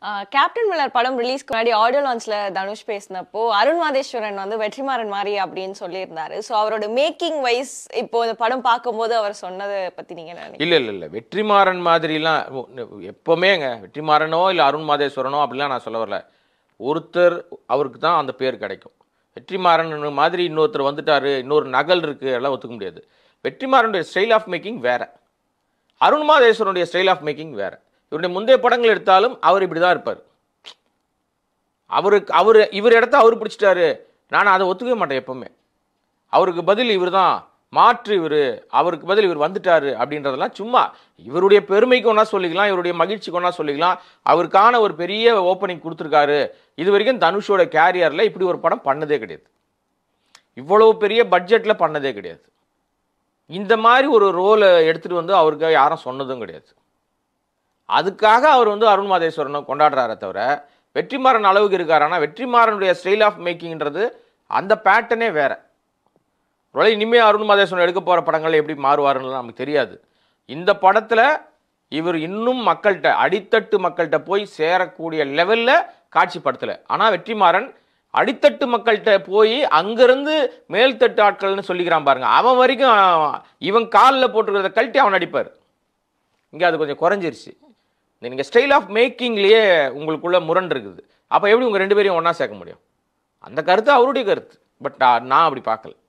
captain Miller படம் ரிலீஸ்க்கு முன்னாடி ஆடியோ லான்ச்ல தனுஷ் பேசினப்போ அருண் மாதேஸ்வரன் வந்து வெற்றிமாறன் மாதிரி அப்படின்னு சொல்லியிருந்தாரு ஸோ அவரோட மேக்கிங் வைஸ் இப்போ இந்த படம் பார்க்கும்போது அவர் சொன்னதை பத்தி நீங்க என்ன நினைக்கிறீங்க இல்லை இல்லை இல்லை வெற்றிமாறன் மாதிரிலாம் எப்போமேங்க வெற்றிமாறனோ இல்லை அருண் மாதேஸ்வரனோ அப்படிலாம் நான் சொல்ல வரல ஒருத்தர் அவருக்கு தான் அந்த பேர் கிடைக்கும் வெற்றிமாறன் மாதிரி இன்னொருத்தர் வந்துட்டாரு இன்னொரு நகல் இருக்கு எல்லாம் ஒத்துக்க முடியாது வெற்றிமாறனுடைய ஸ்டைல் ஆஃப் மேக்கிங் வேற அருண் மாதேஸ்வரனுடைய ஸ்டைல் ஆஃப் மேக்கிங் வேற இவருடைய முந்தைய படங்கள் எடுத்தாலும் அவர் இப்படி தான் இருப்பார் அவருக்கு அவர் இவர் இடத்த அவர் பிடிச்சிட்டாரு நான் அதை ஒத்துக்கவே மாட்டேன் எப்பவுமே அவருக்கு பதில் இவர் தான் மாற்று இவர் அவருக்கு பதில் இவர் வந்துட்டாரு அப்படின்றதெல்லாம் சும்மா இவருடைய பெருமைக்கு ஒன்றா சொல்லிக்கலாம் இவருடைய மகிழ்ச்சிக்கு ஒன்றா சொல்லிக்கலாம் அவருக்கான ஒரு பெரிய ஓப்பனிங் கொடுத்துருக்காரு இது வரைக்கும் தனுஷோட கேரியரில் இப்படி ஒரு படம் பண்ணதே கிடையாது இவ்வளவு பெரிய பட்ஜெட்டில் பண்ணதே கிடையாது இந்த மாதிரி ஒரு ரோலை எடுத்துகிட்டு வந்து அவருக்கு யாரும் சொன்னதும் கிடையாது அதுக்காக அவர் வந்து அருண் மாதேஸ்வரனை கொண்டாடுறாரே தவிர வெற்றிமாறன் அளவுக்கு இருக்காரு ஆனால் வெற்றிமாறனுடைய ஸ்டைல் ஆஃப் மேக்கிங்ன்றது அந்த பேட்டர்னே வேற ஒருவேளை இனிமே அருண் மாதேஸ்வரன் எடுக்க போகிற படங்கள் எப்படி மாறுவாருன்னு நமக்கு தெரியாது இந்த படத்தில் இவர் இன்னும் மக்கள்கிட்ட அடித்தட்டு மக்கள்கிட்ட போய் சேரக்கூடிய லெவலில் காட்சிப்படுத்தலை ஆனால் வெற்றிமாறன் அடித்தட்டு மக்கள்கிட்ட போய் அங்கேருந்து மேல்தட்டு ஆட்கள்னு சொல்லிக்கிறான் பாருங்க அவன் வரைக்கும் இவன் காலில் போட்டுக்கிறத கழட்டி அவன் அடிப்பார் இங்கே அது கொஞ்சம் குறைஞ்சிருச்சு நீங்கள் ஸ்டைல் ஆஃப் மேக்கிங்லேயே உங்களுக்குள்ள முரண் இருக்குது அப்போ எப்படி உங்கள் ரெண்டு பேரையும் ஒன்றா சேர்க்க முடியும் அந்த கருத்து அவருடைய கருத்து பட் நான் அப்படி பார்க்கல